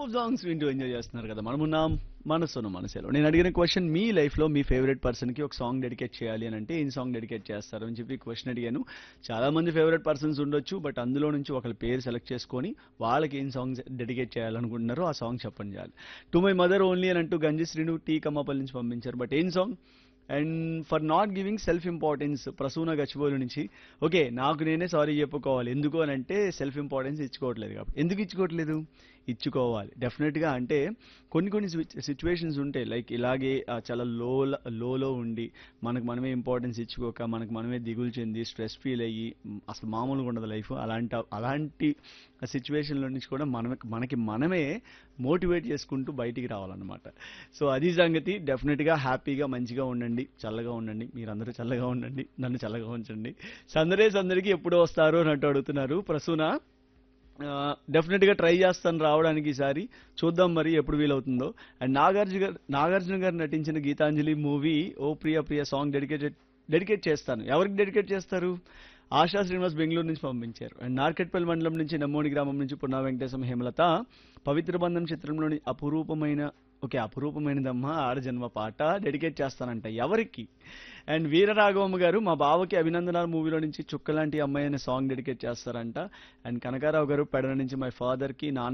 super songs వింటూ enjoy చేస్తున్నారు కదా మనమున్నాం మనసును మనసేలో నేను అడిగిన క్వశ్చన్ మీ లైఫ్ లో మీ ఫేవరెట్ పర్సన్ కి ఒక సాంగ్ డెడికేట్ చేయాలి అని అంటే ఏం సాంగ్ డెడికేట్ చేస్తారు అని చెప్పి క్వశ్చన్ అడిగాను చాలా మంది ఫేవరెట్ పర్సన్స్ ఉండొచ్చు బట్ అందులో నుంచి ఒకరి పేరు సెలెక్ట్ చేసుకొని వాళ్ళకి ఏం సాంగ్ డెడికేట్ చేయాలనుకుంటున్నారో ఆ సాంగ్ చెప్పండి చాలు టు మై మదర్ ఓన్లీ అని అంటూ గంజి శ్రీను టీ కమ్మపల్లి నుంచి పంపించారు బట్ ఏం song and for not giving self importance Prasuna Gachibowli నుంచి ఓకే నాకు నేనే సారీ చెప్పుకోవాలి ఎందుకు అని అంటే సెల్ఫ్ ఇంపార్టెన్స్ ఇచ్చుకోవట్లేదు కాబట్టి ఎందుకు ఇచ్చుకోవట్లేదు ఇచ్చుకోవాలి డెఫినెట్గా అంటే కొన్ని కొన్ని సిచ్యువేషన్స్ ఉంటాయి లైక్ ఇలాగే ఆ, చాలా లో లోలో ఉండి మనకు మనమే ఇంపార్టెన్స్ ఇచ్చుకోక మనకు మనమే దిగులు చెంది స్ట్రెస్ ఫీల్ అయ్యి మ్, అసలు మామూలుగా ఉండదు లైఫ్ అలాంటి అలాంటి సిచ్యువేషన్లో నుంచి కూడా మనమే మనకి మనమే మోటివేట్ చేసుకుంటూ బయటికి రావాలన్నమాట సో అది సంగతి డెఫినెట్గా హ్యాపీగా మంచిగా ఉండండి చల్లగా ఉండండి మీరందరూ చల్లగా ఉండండి నన్ను చల్లగా ఉంచండి సందడే సందడికి ఎప్పుడు వస్తారు అన్నట్టు అడుగుతున్నారు ప్రసూన డెఫినెట్గా ట్రై చేస్తాను రావడానికి ఈసారి చూద్దాం మరి ఎప్పుడు వీలవుతుందో అండ్ నాగార్జున గారు నాగార్జున గారు నటించిన గీతాంజలి మూవీ ఓ ప్రియ ప్రియ సాంగ్ డెడికేటెడ్ డెడికేట్ చేస్తాను ఎవరికి డెడికేట్ చేస్తారు ఆశా శ్రీనివాస్ బెంగళూరు నుంచి పంపించారు అండ్ నార్కెట్పల్లి మండలం నుంచి నమ్మోని గ్రామం నుంచి పున్నా వెంకటేశం హేమలత పవిత్ర బంధం చిత్రంలోని అపురూపమైన ఓకే అపురూపమైనదమ్మా ఆడ జన్మ పాట డెడికేట్ చేస్తానంట ఎవరికి అండ్ వీరరాఘవమ్మ గారు మా బావకి అభినందనాలు మూవీలో నుంచి చుక్కలాంటి అమ్మాయి అనే సాంగ్ డెడికేట్ చేస్తారంట అండ్ కనకారావు గారు పెడన నుంచి మై ఫాదర్ కి నాన్న